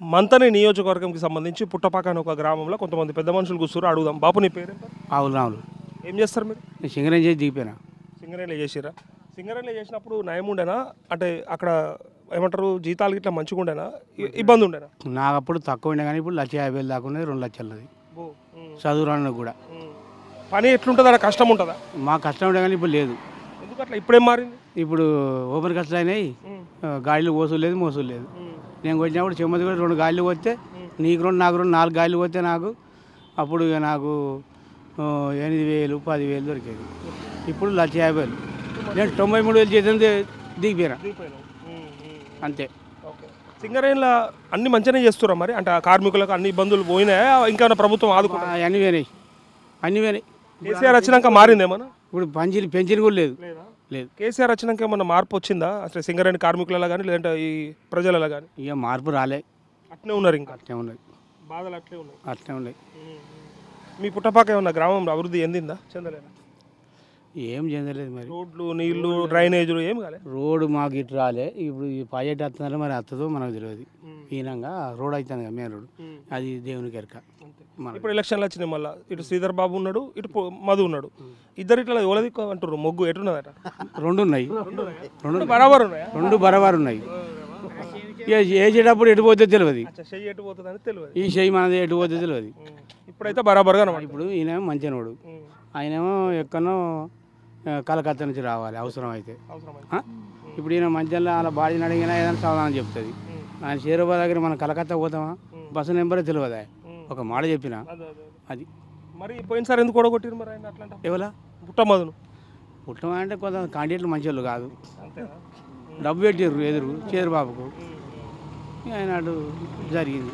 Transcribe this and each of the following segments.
మంతని నియోజకవర్గంకి సంబంధించి పుట్టపాక అనే ఒక గ్రామంలో కొంతమంది పెద్ద మనుషులు కూర్చున్నారు అడుగుదాం బాపు నీ పేరు ఆవులు రావులు ఏం చేస్తారు మీరు నేను సింగరేం చేసి దిగిపోయినా సింగరేణిలో చేసిరా సింగరేణిలో చేసినప్పుడు నయం ఉండేనా అంటే అక్కడ ఏమంటారు జీతాలు ఇట్లా మంచిగా ఉండేనా ఇ- ఇబ్బంది ఉండేనా నాకు అప్పుడు తక్కువ ఉండే కానీ ఇప్పుడు లక్ష యాభై వేలు దాకా ఉన్నది రెండు లక్షలది చదువు రాను కూడా పని ఎట్లుంటుంది అక్కడ కష్టం ఉంటుందా మా కష్టం ఉండే కానీ ఇప్పుడు లేదు ఎందుకు అట్లా ఇప్పుడేం మారింది ఇప్పుడు ఓపెన్ కష్టాలు అయినాయి ఆ, గాలిలు వసూలు లేదు మోసూలు లేదు నేను వచ్చినప్పుడు చెమ్మది కూడా రెండు గాలిలు పోతే నీకు రెండు నాకు రెండు నాలుగు గాలిలు పోతే నాకు అప్పుడు ఇక నాకు ఆ, ఎనిమిది వేలు పదివేలు దొరికేది ఇప్పుడు లక్ష యాభై వేలు నేను తొంభై మూడు వేలు చేసింది దిగిపోయినా అంతే ఓకే సింగరేణిలో అన్ని మంచిగానే చేస్తురా మరి అంటే ఆ కార్మికులకు అన్ని ఇబ్బందులు పోయినాయా ఇంకా ఏమైనా ప్రభుత్వం ఆదుకుంటా ఆ, అన్నీ పోయినాయి అన్నీ పోయినాయి కేసీఆర్ వచ్చినాక మారిందేమన్నా ఇప్పుడు పంచిలు పెన్షన్ కూడా లేదు లేదా లేదు కేసీఆర్ వచ్చినాక ఏమన్నా మార్పు వచ్చిందా అసలు సింగరేణి కార్మికులలో కానీ లేదంటే ఈ ప్రజలలో కానీ ఇక మార్పు రాలే అట్నే ఉన్నారు ఇంకా అట్లే ఉన్నది బాధలు అట్లే ఉన్నాయి అట్లే ఉన్నాయి మీ పుట్టపాక ఏమన్నా గ్రామంలో అభివృద్ధి చెందిందా చెందలేదా ఏం చెందలేదు మరి రోడ్లు నీళ్లు డ్రైనేజీలు ఏం కాలే రోడ్డు మాకు ఇటు రాలే ఇప్పుడు ఈ ప్రాజెక్ట్ వస్తుందంటే మరి వస్తుందో మనకు తెలియదు ఈనంగా రోడ్ అవుతుంది కదా మెయిన్ రోడ్ అది దేవునికి ఎరక మన ఇప్పుడు ఎలక్షన్లు వచ్చినాయి మళ్ళీ ఇటు శ్రీధర్ బాబు ఉన్నాడు ఇటు పొ- మధు ఉన్నాడు ఇద్దరు ఇట్లా ఎవరది అంటారు మొగ్గు ఎటున్నదట రెండు ఉన్నాయి రెండు బరాబర్ ఉన్నాయా రెండు బరాబర్ ఉన్నాయి ఇక వేసేటప్పుడు ఎటు పోతే తెలియదు అచ్చా, చెయ్యి ఎటు పోతుందని తెలియదు ఈ చెయ్యి మనది ఎటు పోతే తెలియదు ఇప్పుడైతే బరాబర్గా అనమాట ఇప్పుడు ఈయన మంచినోడు ఆయనేమో ఎక్కడో ఆ, కలకత్తా నుంచి రావాలి అవసరం అయితే అవసరమైతే ఆ? ఇప్పుడు ఈయన మధ్యలో అలా బాడీని అడిగినా ఏదైనా సమాధానం చెప్తుంది ఆయన షేరుబాద్ దగ్గర మనం కలకత్తా పోతామా బస్సు నెంబరే తెలియదా ఒక మాట చెప్పిన అదే అదే అది మరి పోయినసారి ఎందుకు ఓడగొట్టిరు మరి ఆయన అట్లా ఎవలా పుట్ట మధును పుట్టం అంటే కొంత కాండిడేట్లు మంచి వాళ్ళు కాదు అంతేనా డబ్బు పెట్టిర్రు ఎదురు చంద్రబాబుకు ఆయన అటు జరిగింది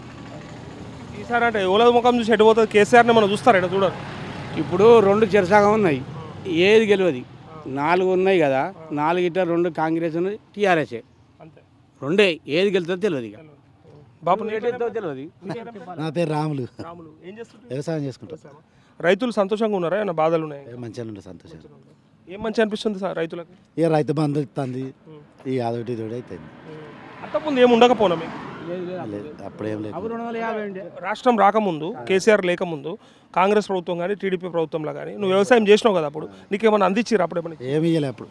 ఈసారి అంటే ఎవరి ముఖం చూసి ఎటు పోతుంది కేసీఆర్ని మనం చూస్తారు ఎట చూడరు ఇప్పుడు రెండు చెరసాగం ఉన్నాయి ఏది గెలవది నాలుగు ఉన్నాయి కదా నాలుగు ఇట్లా రెండు కాంగ్రెస్ ఉన్నాయి టీఆర్ఎస్ఏ అంతే రెండే ఏది గెలుతుందో తెలియదు ఇక బాబు నీ ఏది గెలుతుందో తెలియదు నా పేరు రాములు రాములు ఏం చేస్తుంటారు వ్యవసాయం చేసుకుంటాం రైతులు సంతోషంగా ఉన్నారా ఏమైనా బాధలు ఉన్నాయి మంచిగా ఉండే సంతోషం ఏం మంచి అనిపిస్తుంది సార్ రైతులకు ఇక రైతు బంధు ఇస్తుంది ఈ అదొకటి ఇదొకటి అవుతుంది అంతకుముందు ఏమి ఉండకపోనా మీకు లేదు అప్పుడేం లేదు రెండు వందల యాభై ఉండే రాష్ట్రం రాకముందు కేసీఆర్ లేకముందు కాంగ్రెస్ ప్రభుత్వం కానీ టీడీపీ ప్రభుత్వంలో కానీ నువ్వు వ్యవసాయం చేసినావు కదా అప్పుడు నీకేమైనా అందించారు అప్పుడు ఏమైనా ఏమి ఇయ్యలే అప్పుడు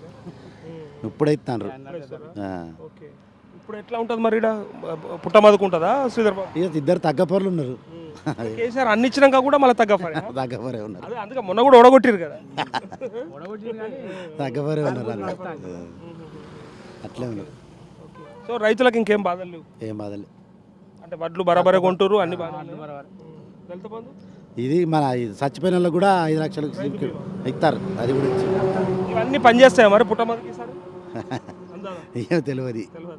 ఇప్పుడు ఇస్తున్నారు ఓకే ఇప్పుడు ఎట్లా ఉంటుంది మరి ఈడ పుట్టమదుకు ఉంటుందా శ్రీధర్ బాబు ఇక ఇద్దరు తగ్గపరులు ఉన్నారు కేసీఆర్ అన్ని ఇచ్చినాక కూడా మళ్ళీ తగ్గఫారు తగ్గపరే ఉన్నారు అదే అందుకే మొన్న కూడా ఓడగొట్టిరు కదా తగ్గపరే ఉన్నారు అందరు అట్లే ఉన్నారు సో రైతులకు ఇంకేం బాధలు లేవు ఏం బాధలే అంటే వడ్లు బరాబరే కొంటారు అన్ని బాగా దళిత బంధు ఇది మన ఇది చచ్చిపోయిన వాళ్ళకి కూడా ఐదు లక్షలు ఇస్తారు అది కూడా ఇచ్చి ఇవన్నీ పనిచేస్తాయా మరి పుట్టమదుకి ఈసారి అందాదా? ఏం తెలియదు తెలియదా?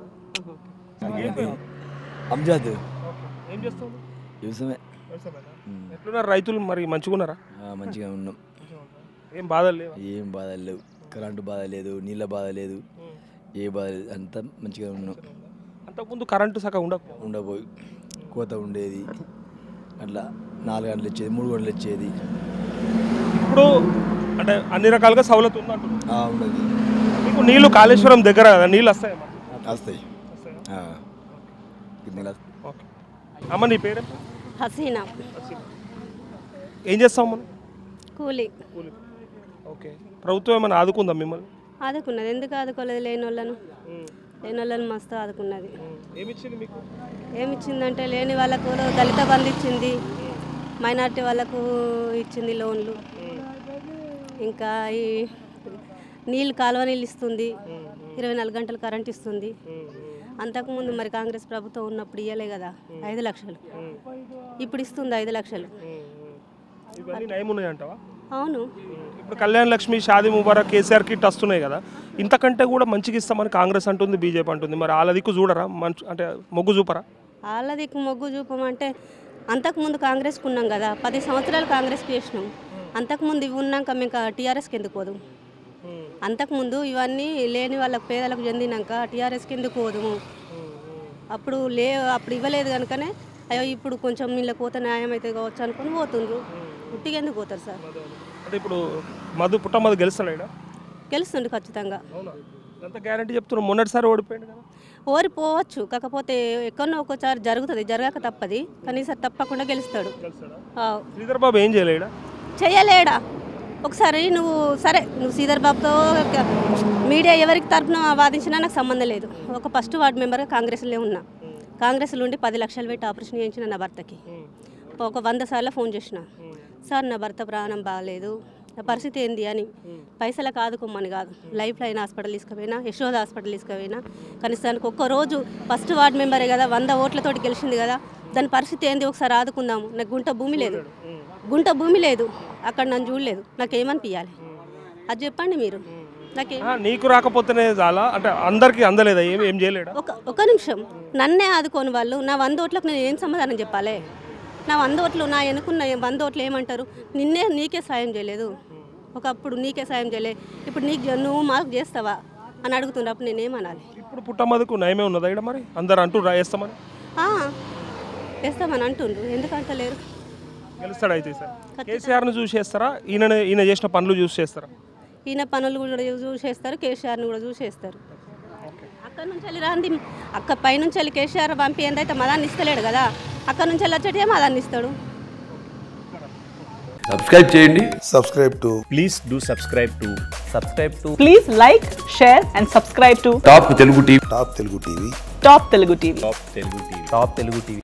అంజాద్ ఓకే. ఏం చేస్తావు వ్యవసాయమే వ్యవసాయమేనా? ఎట్లున్నారు రైతులు మరి మంచిగా ఉన్నారా ఆ, మంచిగా ఉన్నాం ఏం బాధలు లేవా ఏం బాధ లేవు కరెంటు బాధ లేదు నీళ్ళ బాధ లేదు ఏ బాధ లేదు అంతా మంచిగా ఉన్నాం అంతకుముందు కరెంటు సగం ఉండకు ఉండబోయి కోత ఉండేది అట్లా నాలుగు గంటలు వచ్చేది మూడు గంటలు వచ్చేది ఇప్పుడు అంటే అన్ని రకాలుగా సవలతు ఉంది అంటున్నారు ఆ, ఉండదు మీకు నీళ్లు కాళేశ్వరం దగ్గర కదా నీళ్ళు వస్తాయి వస్తాయి ఆ. కింద ఓకే అమ్మ నీ పేరు హసీనా ఏం చేస్తాం మనం కూలి కూలి ఓకే ప్రభుత్వం ఏమైనా ఆదుకుందా మిమ్మల్ని ఆదుకున్నది ఎందుకు ఆదుకోలేదు లేని వాళ్ళను లేని వాళ్ళని మస్తు ఆదుకున్నది ఏమి ఇచ్చింది మీకు ఏమి ఇచ్చిందంటే లేని వాళ్ళకు దళిత బంధు ఇచ్చింది మైనార్టీ వాళ్ళకు ఇచ్చింది లోన్లు ఇంకా ఈ నీళ్ళు కాలువ నీళ్ళు ఇస్తుంది ఇరవై నాలుగు గంటలు కరెంట్ ఇస్తుంది అంతకుముందు మరి కాంగ్రెస్ ప్రభుత్వం ఉన్నప్పుడు ఇవ్వలే కదా ఐదు లక్షలు ఇప్పుడు ఇస్తుంది ఐదు లక్షలు ఇవన్నీ నయం ఉన్నాయి అంటావా అవును ఇప్పుడు కళ్యాణ్ లక్ష్మి షాదీ ముబారక్ కేసీఆర్ కిట్ వస్తున్నాయి కదా ఇంతకంటే కూడా మంచిగా ఇస్తామని కాంగ్రెస్ అంటుంది బీజేపీ అంటుంది మరి వాళ్ళ దిక్కు చూడరా మంచి అంటే మొగ్గు చూపరా వాళ్ళ దిక్కు మొగ్గు చూపమంటే అంతకుముందు కాంగ్రెస్కి ఉన్నాం కదా పది సంవత్సరాలు కాంగ్రెస్కి చేసినాం అంతకుముందు ఇవి ఉన్నాక మేము టీఆర్ఎస్కి ఎందుకు పోదు అంతకుముందు ఇవన్నీ లేని వాళ్ళకు పేదలకు చెందినాక టీఆర్ఎస్కి ఎందుకు పోదుము అప్పుడు లే అప్పుడు ఇవ్వలేదు కనుకనే అయ్యో ఇప్పుడు కొంచెం వీళ్ళకి పోతే న్యాయం అయితే కావచ్చు అనుకుని పోతుండ్రు ఉట్టిగా ఎందుకు పోతారు సార్ అంటే ఇప్పుడు మధు పుట్ట మధు గెలుస్తాడు ఈడ? గెలుస్తుండ్రు ఖచ్చితంగా అవునా అంత గ్యారంటీ చెప్తున్నాం మొన్నటిసారి ఓడిపోయింది కదా ఓడిపోవచ్చు కాకపోతే ఎక్కడో ఒకసారి జరుగుతుంది జరగక తప్పది కనీసం తప్పకుండా గెలుస్తాడు ఆ, శ్రీధర్ బాబు ఏం చేయలేడా చెయ్యలేడా ఒకసారి నువ్వు సరే నువ్వు శ్రీధర్ బాబుతో ఒక మీడియా ఎవరికి తరపున వాదించినా నాకు సంబంధం లేదు ఒక ఫస్ట్ వార్డు మెంబర్గా కాంగ్రెస్లో ఉన్నా కాంగ్రెస్లో ఉండి పది లక్షలు పెట్టి ఆపరేషన్ చేయించిన నా భర్తకి ఒక వంద సార్లు ఫోన్ చేసిన సార్ నా భర్త ప్రాణం బాగాలేదు నా పరిస్థితి ఏంది అని పైసలకు ఆదుకోమని కాదు లైఫ్ లైన్ హాస్పిటల్ తీసుకుపోయినా యశోద హాస్పిటల్ తీసుకుపోయినా కనీసానికి ఒక్క రోజు ఫస్ట్ వార్డు మెంబరే కదా వంద ఓట్లతోటి గెలిచింది కదా దాని పరిస్థితి ఏంది ఒకసారి ఆదుకుందాము నాకు గుంట భూమి లేదు గుంట భూమి లేదు అక్కడ నన్ను చూడలేదు నాకేమనిపించాలి అది చెప్పండి మీరు నాకేం ఆ, నీకు రాకపోతేనే చాలా అంటే అందరికీ అందలేదా ఏం ఏం చేయలేడా ఒక ఒక నిమిషం నన్నే ఆదుకోని వాళ్ళు నా వంద ఓట్లకు నేను ఏం సమాధానం చెప్పాలి నా వంద ఓట్లు నా ఎన్నుకున్న వంద ఓట్లు ఏమంటారు నిన్నే నీకే సాయం చేయలేదు ఒకప్పుడు నీకే సాయం చేయలే ఇప్పుడు నీకు చే- నువ్వు మాకు చేస్తావా అని అడుగుతున్నప్పుడు నేనేమనాలి ఇప్పుడు పుట్టమదుకు నయమే ఉన్నదా ఇక్కడ మరి అందరు అంటూ రాయేస్తామని ఆ, చేస్తామని అంటుండ్రు ఎందుకు అంటలేరు గెలుస్తాడు అయితే సార్ కేసీఆర్ను చూసి చేస్తారా ఈయన ఈయన చేసిన పనులు చూసి చేస్తారా ఈయన పనులు కూడా చూసేస్తారు కేసీఆర్ని కూడా చూసేస్తారు అక్కడ నుంచి వెళ్ళి రాంది అక్క పైనుంచి వెళ్ళి కేసీఆర్ పంపి ఏందైతే మదాన్ని ఇస్తలేడు కదా అక్కడ నుంచి వెళ్ళి వచ్చేటే మదాన్ని ఇస్తాడు సబ్స్క్రైబ్ చేయండి subscribe to please do subscribe to subscribe to Please like, share, and subscribe to top Telugu TV Top Telugu TV. Top Telugu TV. top telugu tv top telugu tv